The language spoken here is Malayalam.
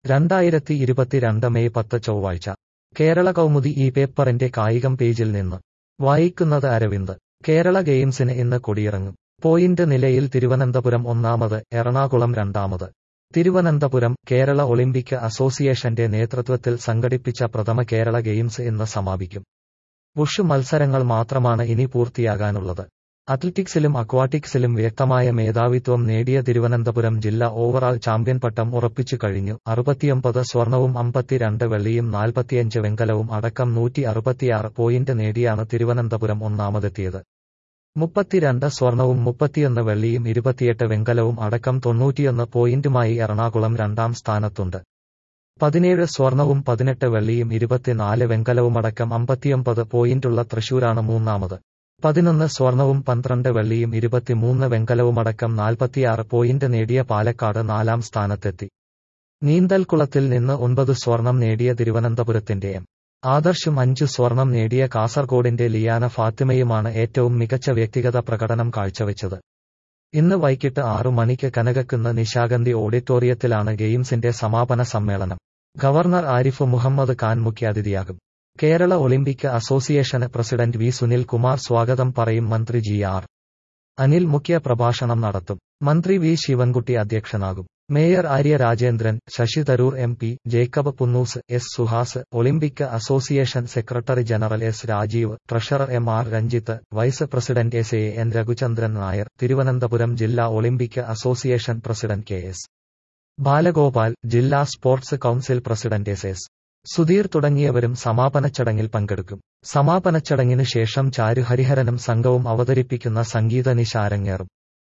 രണ്ടായിരത്തി ഇരുപത്തിരണ്ട് മെയ് പത്ത് ചൊവ്വാഴ്ച കേരള കൗമുദി ഈ പേപ്പറിന്റെ കായികം പേജിൽ നിന്ന് വായിക്കുന്നത് അരവിന്ദ് കേരള ഗെയിംസിന് ഇന്ന് കൊടിയിറങ്ങും പോയിന്റ് നിലയിൽ തിരുവനന്തപുരം ഒന്നാമത് എറണാകുളം രണ്ടാമത് തിരുവനന്തപുരം കേരള ഒളിമ്പിക് അസോസിയേഷന്റെ നേതൃത്വത്തിൽ സംഘടിപ്പിച്ച പ്രഥമ കേരള ഗെയിംസ് ഇന്ന് സമാപിക്കും വുഷു മത്സരങ്ങൾ മാത്രമാണ് ഇനി പൂർത്തിയാകാനുള്ളത് അത്ലറ്റിക്സിലും അക്വാട്ടിക്സിലും വ്യക്തമായ മേധാവിത്വം നേടിയ തിരുവനന്തപുരം ജില്ല ഓവറാൾ ചാമ്പ്യൻ പട്ടം ഉറപ്പിച്ചു കഴിഞ്ഞു അറുപത്തിയൊമ്പത് സ്വർണവും അമ്പത്തിരണ്ട് വെള്ളിയും നാൽപ്പത്തിയഞ്ച് വെങ്കലവും അടക്കം നൂറ്റി അറുപത്തിയാറ് പോയിന്റ് നേടിയാണ് തിരുവനന്തപുരം ഒന്നാമതെത്തിയത് മുപ്പത്തിരണ്ട് സ്വർണവും മുപ്പത്തിയൊന്ന് വെള്ളിയും ഇരുപത്തിയെട്ട് വെങ്കലവും അടക്കം തൊണ്ണൂറ്റിയൊന്ന് പോയിന്റുമായി എറണാകുളം രണ്ടാം സ്ഥാനത്തുണ്ട് പതിനേഴ് സ്വർണവും പതിനെട്ട് വെള്ളിയും ഇരുപത്തിനാല് വെങ്കലവുമടക്കം അമ്പത്തിയൊമ്പത് പോയിന്റുള്ള തൃശൂരാണ് മൂന്നാമത് പതിനൊന്ന് സ്വർണവും പന്ത്രണ്ട് വെള്ളിയും ഇരുപത്തിമൂന്ന് വെങ്കലവുമടക്കം നാൽപ്പത്തിയാറ് പോയിന്റ് നേടിയ പാലക്കാട് നാലാം സ്ഥാനത്തെത്തി നീന്തൽക്കുളത്തിൽ നിന്ന് ഒൻപത് സ്വർണം നേടിയ തിരുവനന്തപുരത്തിന്റെ എം ആദർശും അഞ്ചു സ്വർണം നേടിയ കാസർഗോഡിന്റെ ലിയാന ഫാത്തിമയുമാണ് ഏറ്റവും മികച്ച വ്യക്തിഗത പ്രകടനം കാഴ്ചവെച്ചത് ഇന്ന് വൈകിട്ട് ആറു മണിക്ക് കനകക്കുന്ന് നിശാഗന്ധി ഓഡിറ്റോറിയത്തിലാണ് ഗെയിംസിന്റെ സമാപന സമ്മേളനം ഗവർണർ ആരിഫ് മുഹമ്മദ് ഖാൻ മുഖ്യാതിഥിയാകും കേരള ഒളിമ്പിക് അസോസിയേഷന് പ്രസിഡന്റ് വി സുനിൽ കുമാർ സ്വാഗതം പറയും മന്ത്രി ജി ആർ അനിൽ മുഖ്യ പ്രഭാഷണം നടത്തും മന്ത്രി വി ശിവൻകുട്ടി അധ്യക്ഷനാകും mayor Arya Rajendran Shashi Tharoor M P Jacob Punnoose S Suhas Olympic association secretary general S Rajeev treasurer M R Ranjith vice president S A N Raghuchandran Nair Thiruvananthapuram ജില്ലാ Olympic association president K S Balagopal ജില്ലാ sports council president S S Sudheer തുടങ്ങിയവരും സമാപന ചടങ്ങിൽ പങ്കെടുക്കും സമാപന ചടങ്ങിന് ശേഷം ചാരു ഹരിഹരനും സംഘവും അവതരിപ്പിക്കുന്ന സംഗീത നിശ അരങ്ങേറും